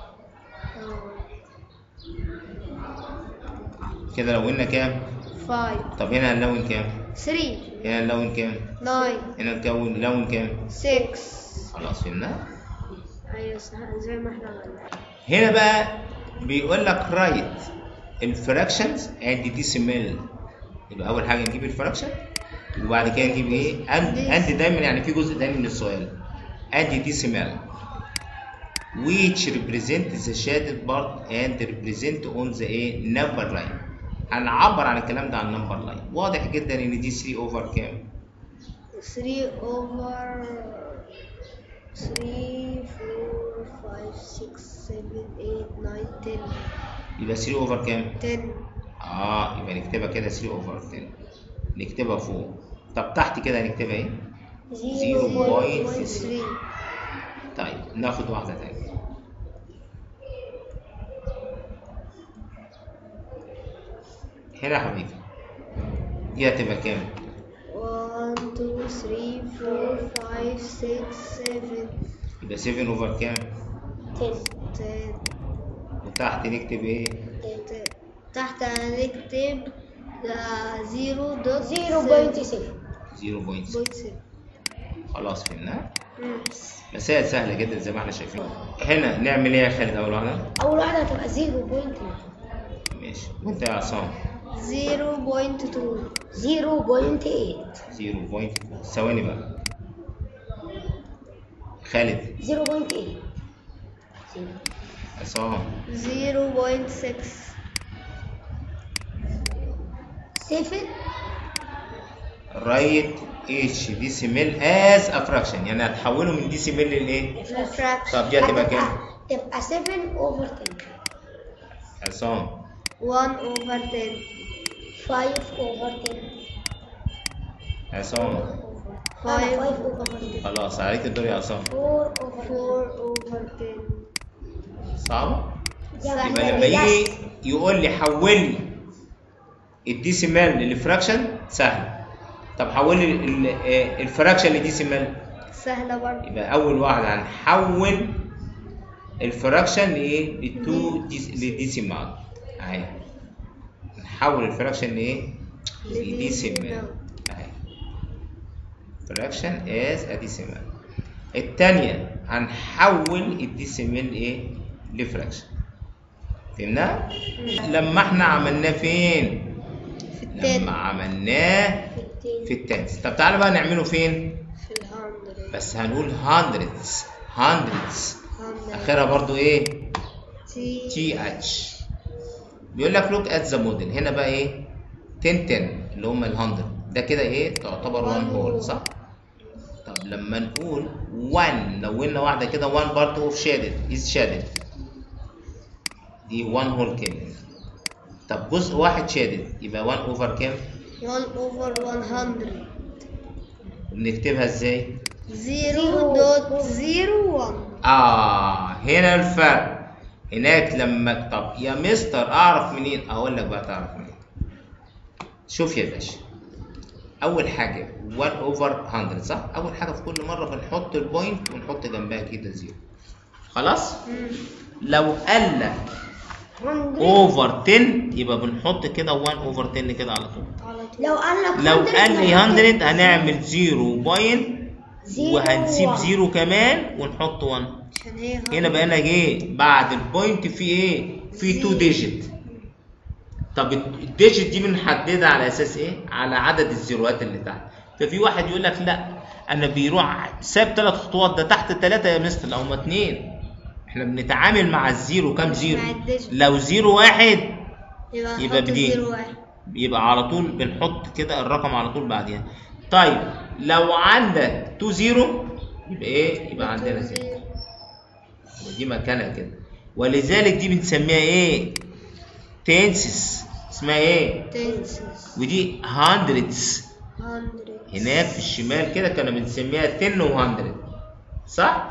كده لونا كام 5 طب هنا هنلون كام 3 هنا هنلون كام 9 هنا نكون نلون كام 6 خلاص فهمنا ايوه صح زي ما احنا عملنا هنا بقى بيقول لك رايت الفراكشنز اند ديسيمال يبقى اول حاجه نجيب الفراكشن وبعد كده نجيب ايه اند اند دايما يعني في جزء تاني من السؤال اند ديسيمال which represent the shaded part and represent on the a number line هنعبر عن الكلام ده عن نمبر لاين واضح جدا ان دي 3 اوفر كام 3 over 3 4 5 6 7 8 9 10 يبقى 3 اوفر كام 10 اه يبقى نكتبها كده 3 اوفر 10 نكتبها فوق طب تحت كده هنكتبها ايه 0.3 3 طيب ناخد واحدة تانية هنا يا حبيبي دي هتبقى كام؟ 1 2 3 4 5 6 7 يبقى 7 اوفر كام؟ 10 10 وتحت نكتب ايه؟ تحت هنكتب 0 دوت 0.7 0.6 خلاص فهمنا مسائل سهلة جدا زي ما احنا شايفين هنا نعمل ايه يا خالد أول واحدة؟ أول واحدة هتبقى 0.2 ماشي وأنت يا عصام 0.2 0.8 0 بوينت ثواني بقى خالد 0.8 عصام 0.6 7 رايت اتش ديسيميل از ا فراكشن يعني هتحوله من ديسيميل لايه؟ refraction طب دي هتبقى كام؟ تبقى 7 over 10 عصام 1 over 10 5 over 10 عصام أنا 5 5 over 10 خلاص عليك الدور يا عصام 4 over 4 over 10 صعب 10 يبقى لما يجي يقول لي حول لي الديسيمال للفراكشن سهل طب حول لي ال- آه، الفراكشن لديسيمال سهلة برضه يبقى اول واحده هنحول الفراكشن لايه لتو ديس- لديسيمال اهي نحول الفراكشن لايه لديسيمال اهي فراكشن از ا ديسيمال الثانيه هنحول الديسيمال ايه لفراكشن فهمنا لما احنا عملناه فين في لما التاني عملناه في في التنس طب تعالى بقى نعمله فين في الهندرد بس هنقول hundreds hundreds اخرها برضو ايه تي تي اتش بيقول لك لوك ات ذا موديل هنا بقى ايه 10 10 اللي هم ال 100 ده كده ايه تعتبر 1 هول صح طب لما نقول 1 لو قلنا واحده كده 1 بارت اوف شادد از شادد دي 1 هول كده طب جزء واحد شادد يبقى 1 اوفر كام 1 over 100 بنكتبها ازاي 0.01 اه هنا الفرق هناك لما طب يا مستر اعرف منين اقول لك بقى تعرف منين شوف يا باشا اول حاجه 1 اوفر 100 صح اول حاجه في كل مره بنحط البوينت ونحط جنبها كده زيرو خلاص لو قال لك 100 اوفر 10 يبقى بنحط كده 1 اوفر 10 كده على طول على طول لو قال لك لو 100 قال لي هنحط 100 هنعمل زيرو بوينت زيرو وهنسيب واحد. زيرو كمان ونحط 1 عشان هي هنا بقى جه بعد البوينت في ايه؟ في 2 ديجيت طب الديجيت دي بنحددها على اساس ايه؟ على عدد الزيروات اللي تحت ففي واحد يقول لك لا انا بيروح ساب ثلاث خطوات ده تحت ثلاثه يا مستر او اثنين احنا بنتعامل مع الزيرو كام زيرو؟ مع الديجيت. لو زيرو واحد يبقى يبقى نحط بدين. زيرو واحد يبقى على طول بنحط كده الرقم على طول بعديها طيب لو عندك 2 زيرو يبقى ايه؟ يبقى عندنا زيرو ودي مكانها كده ولذلك دي بنسميها ايه تنسس اسمها ايه تنسس ودي هاندردز 100 هناك في الشمال كده كنا بنسميها 10 و100 صح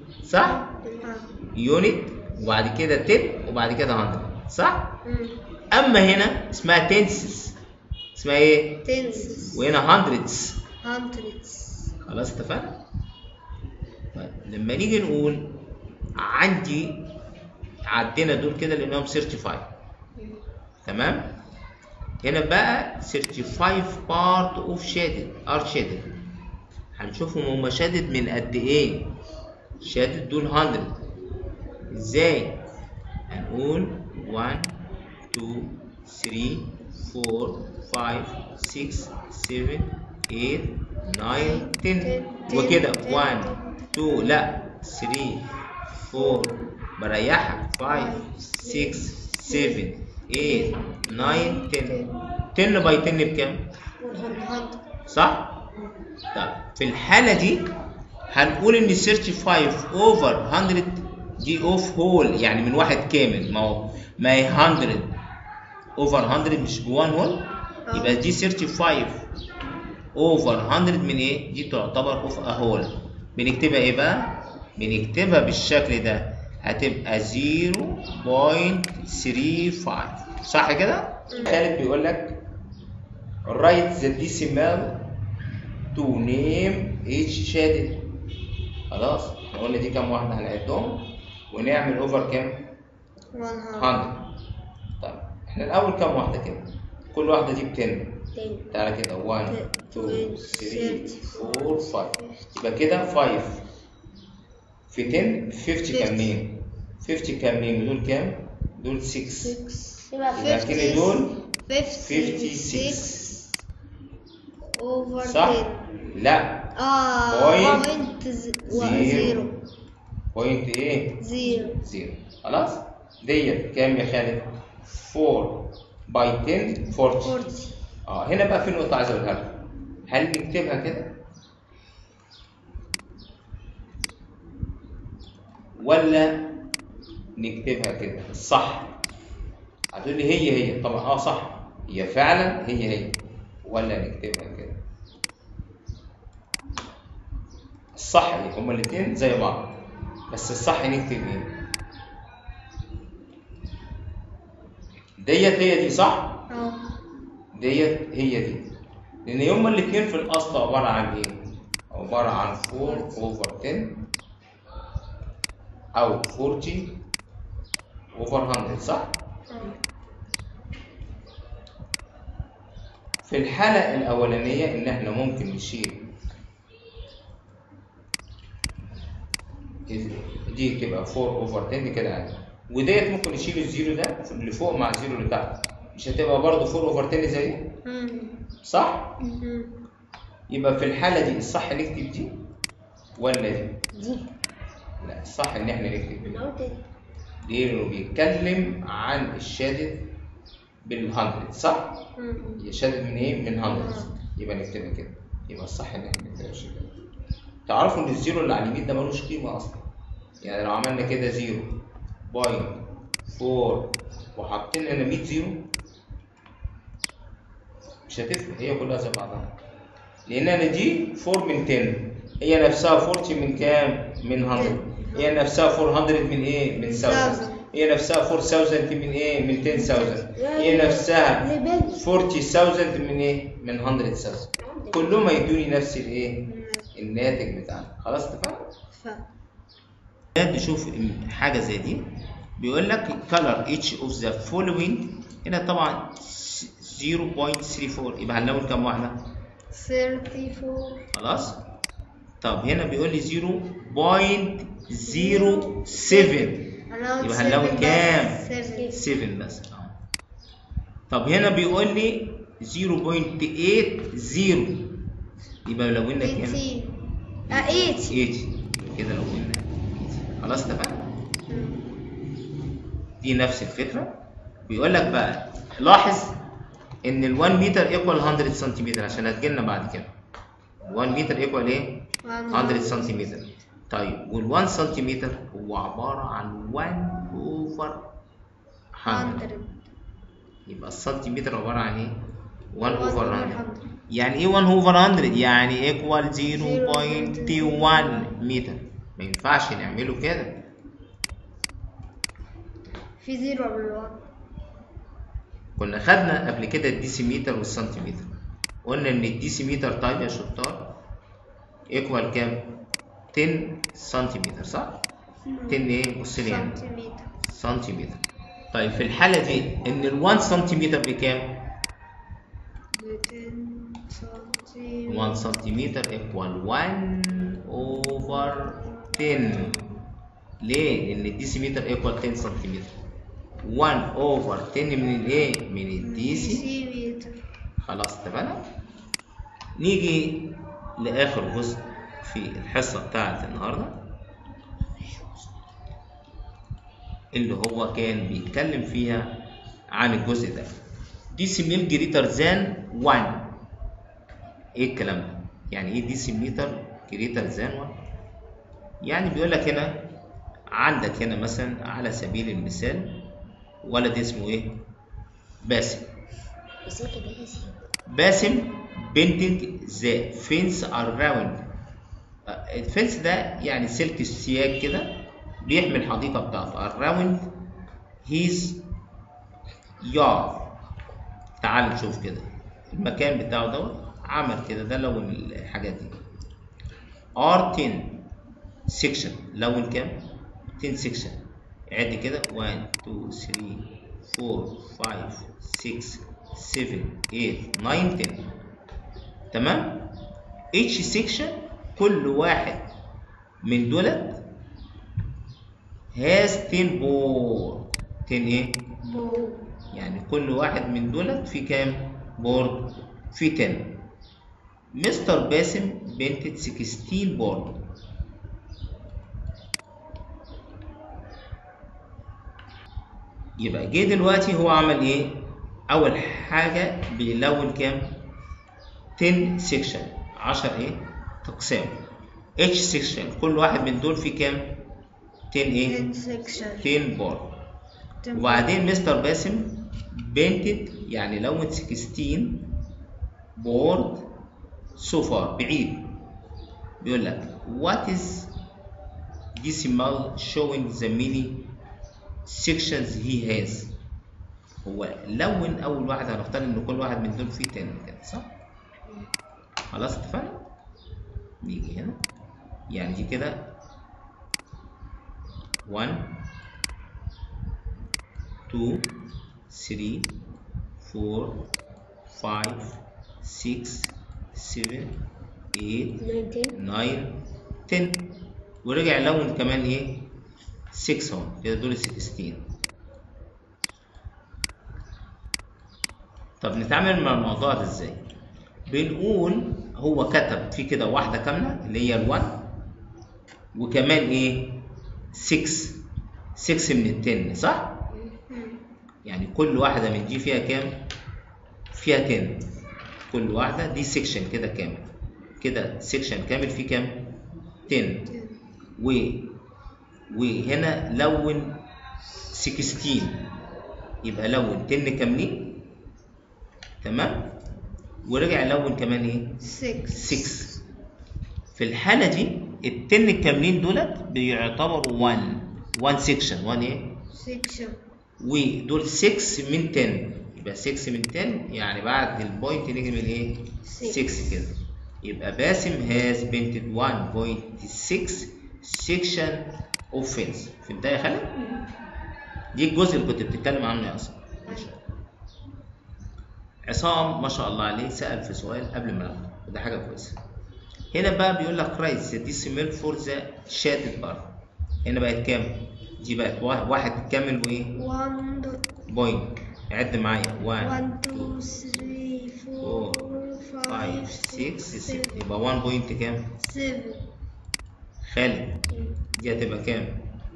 صح يونت وبعد كده 10 وبعد كده 100 صح اما هنا اسمها تنسز اسمها ايه tenses وهنا هندردز hundreds خلاص اتفقنا طيب لما نيجي نقول عندي عدينا دول كده لانهم 35 تمام هنا بقى 35 بارت اوف شادد ار شادد هنشوفهم هما شادد من قد ايه شادد دول 100 ازاي هنقول 1 2 3 4 5 6 7 8 9 10 وكده 1 2 لا 3 4 مريحة 5 6 7 8 9 10 10 باي 10 بكام؟ 100 صح؟ طب في الحالة دي هنقول إن 35 أوفر 100 دي أوف هول يعني من واحد كامل ما هو ما هي 100 أوفر 100 مش بوان هول يبقى دي 35 أوفر 100 من إيه؟ دي تعتبر أوف أ هول بنكتبها إيه بقى؟ بنكتبها بالشكل ده هتبقى 0.35 صح كده؟ خالد بيقول لك write the decimal to name each shaded خلاص احنا قلنا دي كام واحده هنعدهم ونعمل اوفر كام 100 100 طيب احنا الاول كام واحده كده كل واحده دي ب 10 10 تعالى كده 1 2 3 4 5 يبقى كده 5 في 10 50 كاملين 50 كاملين دول كام دول 6 6 يبقى كده دول 56 over صح 10 لا اه Point point zero. زيرو بوينت ايه زيرو زيرو خلاص ديت كام يا خالد 4 باي 10 40 40 اه هنا بقى في نقطه عايز اقولها لكم هل نكتبها كده ولا نكتبها كده صح هتقول لي هي هي طبعا اه صح هي فعلا هي هي ولا نكتبها كده الصح ايه هما الاثنين زي بعض بس الصح نكتب ايه ديت هي دي صح اه ديت هي دي لان هما الاثنين في الاصل عباره عن ايه عباره عن 4 اوفر 10 او 40 اوفر 100 صح في الحالة الأولانية إن إحنا ممكن نشيل دي تبقى 4 أوفر 10 دي كده عادي وديت ممكن نشيل الزيرو ده اللي فوق مع الزيرو اللي تحت مش هتبقى برضه 4 أوفر 10 زي دي مم. صح؟ مم. يبقى في الحالة دي الصح نكتب دي ولا دي؟ دي لا الصح إن إحنا نكتب دي انا قلت دي. ليه؟ لأنه بيتكلم عن الشادد بالهندرد صح؟ مم. هي شادد من ايه؟ من 100 يبقى نكتبها كده يبقى الصح ان احنا نكتبها كده تعرفوا ان الزيرو اللي على اليمين ده ملوش قيمه اصلا يعني لو عملنا كده زيرو بوينت 4 وحاطين هنا 100 زيرو مش هتفرق هي كلها زي بعضها لان انا دي 4 من 10 هي نفسها 40 من كام؟ من 100 هي نفسها 400 من ايه؟ من 1000 هي نفسها 4000 من ايه؟ من 10000 هي نفسها ليبل 40000 من ايه؟ من 100000 كلهم هيدوني نفس الايه؟ الناتج بتاعنا خلاص اتفقنا؟ ف نشوف حاجه زي دي بيقول لك color each of the following هنا طبعا 0.34 يبقى هنلون كام واحده؟ 34 خلاص؟ طب هنا بيقول لي 0.07 انا يبقى هنلون كام؟ 7 7 بس اه طب هنا بيقول لي 0.80 يبقى لو قلنا كام؟ 18 اه 8 80 كده لو قلنا 80 خلاص اتفقنا؟ دي نفس الفكره بيقول لك بقى لاحظ ان ال 1 متر ايكوال 100 سنتيمتر عشان هتجيلنا بعد كده 1 متر ايكوال ايه؟ 100 سنتيمتر طيب وال 1 سنتيمتر هو عباره عن 1 اوفر 100 100 يبقى السنتيمتر عباره عن ايه؟ 1 اوفر 100 100 يعني ايه 1 اوفر 100 يعني ايكوال 0.21 متر ما ينفعش نعمله كده في زيرو قبل الوان كنا خدنا قبل كده الديسيمتر والسنتيمتر قلنا ان الديسيمتر تايب يا شطار ايكوال كام 10 سنتيمتر صح 10 ايه بص لي هنا سنتيمتر سنتيمتر طيب في الحاله دي ان ال 1 سنتيمتر بكام 10 1 سنتيمتر سنتيمتر ايكوال 1 اوفر 10 ليه؟ لان الديسيمتر ايكوال 10 سنتيمتر 1 اوفر 10 من الايه؟ من الديسي ديسيمتر خلاص اتفقنا؟ نيجي لاخر جزء في الحصه بتاعت النهارده اللي هو كان بيتكلم فيها عن الجزء ده ديسيميل جريتر ذان 1 ايه الكلام ده؟ يعني ايه ديسيمتر جريتر ذان 1 يعني بيقول لك هنا عندك هنا مثلا على سبيل المثال ولد اسمه ايه باسم ازيك يا باسم باسم بينتنج ذا فينس اراوند الفينس ده يعني سلك السياج كده بيحمي الحديقه بتاعته اراوند هيز يار تعال نشوف كده المكان بتاعه دوت عمل كده ده لون الحاجات دي ار 10 سيكشن لون كام 10 سيكشن عد كده 1 2 3 4 5 6 7 8 9 10 تمام each section كل واحد من دولت has 10 بورد 10 ايه بو يعني كل واحد من دولت في كام بورد في 10 مستر باسم بنتت 16 بورد يبقى جه دلوقتي هو عمل ايه اول حاجه بيلون كام 10 سيكشن 10 ايه اقسام اتش سيكشن كل واحد من دول فيه كام 10 ايه 10 سكشن 10 بورد وبعدين مستر باسم بنتد يعني لون 16 بورد سوفا بعيد بيقول لك what is decimal showing the many sections he has هو لون اول واحد هنختار ان كل واحد من دول فيه 10 كده صح خلاص اتفقنا نيجي هنا يعني دي كده 1 2 3 4 5 6 7 8 19 9 10 ورجع لون كمان ايه 6 اهو كده دول 16 طب نتعامل مع الموضوع ده ازاي بنقول هو كتب في كده واحده كامله اللي هي ال1 وكمان ايه 6 6 من التن صح يعني كل واحده من دي فيها كام فيها 10 كل واحده دي سيكشن كده كامل كده سيكشن كامل فيه كام 10 و وهنا لون 16 يبقى لون 10 كاملين تمام ورجع لون كمان ايه 6 6 في الحالة دي التن الكاملين دولت بيعتبروا 1 1 سيكشن 1 ايه سكشن ودول 6 من 10 يبقى 6 من 10 يعني بعد البوينت نيجي من ايه 6 كده يبقى باسم هاز بنتد 1.6 سيكشن اوف فينس فهمتها يا خالد؟ دي الجزء اللي كنت بتتكلم عنه يا عصام عصام ما شاء الله عليه سأل في سؤال قبل ما ناخده وده حاجة كويسة هنا بقى بيقول لك رايت ذا ديسيمال فور ذا شاتد بار هنا بقت كام؟ دي بقت واحد, واحد كامل وايه؟ 1 بوينت عد معايا 1 1 2 3 4 5 5 6 6 7 7 يبقى 1 بوينت كام؟ 7 خالد دي هتبقى كام؟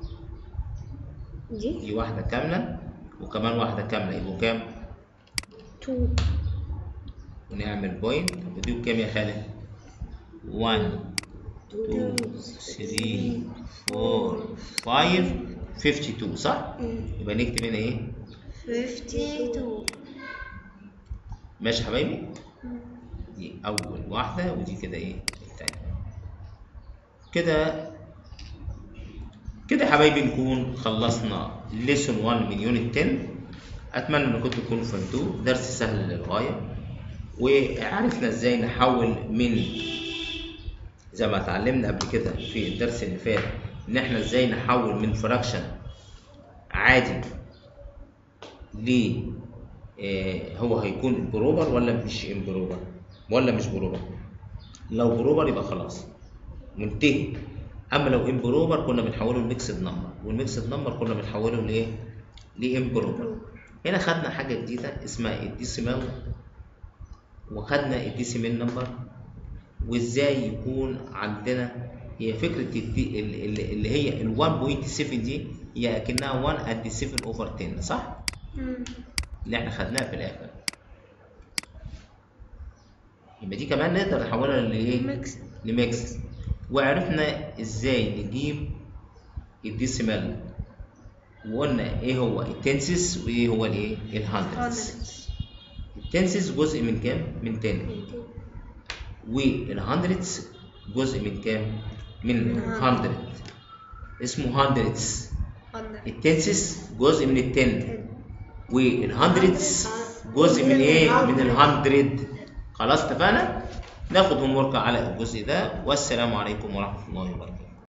دي دي واحدة كاملة وكمان واحدة كاملة يبقوا كام؟ 2 ونعمل بوينت ودي بكام يا خالد؟ 1 2 3 4 5 52 صح؟ يبقى نكتب هنا ايه؟ 52 ماشي يا حبايبي؟ دي أول واحدة ودي كده ايه؟ التانية كده كده يا حبايبي نكون خلصنا ليسون 1 من يونت 10 اتمنى انكم تكونوا فهمتوه درس سهل للغايه وعرفنا ازاي نحول من زي ما اتعلمنا قبل كده في الدرس اللي فات ان احنا ازاي نحول من فراكشن عادي ل آه، هو هيكون امبروبر ولا مش امبروبر ولا مش بروبر لو بروبر يبقى خلاص منتهي اما لو امبروبر كنا بنحوله لميكسد نمبر والميكسد نمبر كنا بنحوله لايه لامبروبر هنا خدنا حاجه جديده اسمها الديسيمال وخدنا الديسيمال نمبر وازاي يكون عندنا هي فكره الدي ال- ال- اللي هي ال 1.7 دي هي اكنها 1 and 7 اوفر 10 صح؟ اللي احنا خدناها في الاخر يبقى دي كمان نقدر نحولها لايه؟ ميكس لميكس وعرفنا ازاي نجيب الديسيمال وقلنا ايه هو التنسس وايه هو الايه؟ الهندرتس التنسس جزء من كام؟ من 10 والهندرتس جزء من كام؟ من 100 اسمه هندرتس التنسس جزء من التن والهندرتس جزء من ايه؟ من الهندرد خلاص اتفقنا؟ ناخد هوم ورك على الجزء ده والسلام عليكم ورحمه الله وبركاته